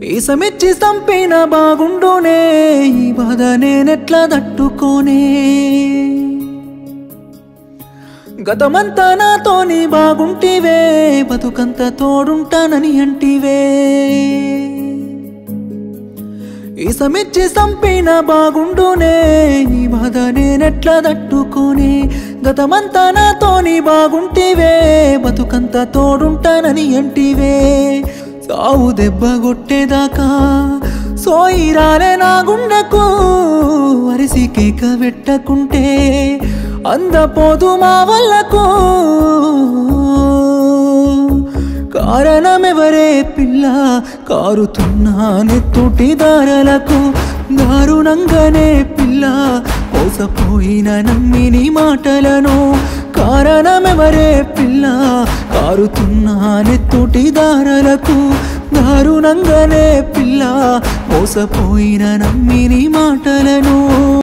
ఈసమెచ్చి సంపైన బాగుండునే ఈ బాధ నేనెట్లా తట్టుకోనే గతమంతా నాతోని బాగుంటివే బతుకంత తోడుంటానని అంటివే ఈసమెచ్చి సంపైన బాగుండునే ఈ బాధ నేనెట్లా తట్టుకోనే గతమంతా నాతోని బాగుంటివే బతుకంత తోడుంటానని అంటివే సావు దెబ్బ కొట్టేదాకా సోయిరాలే నా గుండెకు అరిసి కేక పెట్టకుంటే అందపోదు మా వల్లకు కారణమెవరే పిల్ల కారుతున్నా నెత్తుటి దారలకు దారుణంగానే పిల్ల మోసపోయిన నమ్మిని మాటలను కారణమెవరే పిల్ల కారుతున్నా నెత్తుటి దారలకు దారుణంగానే పిల్ల మోసపోయిన నమ్మిని మాటలను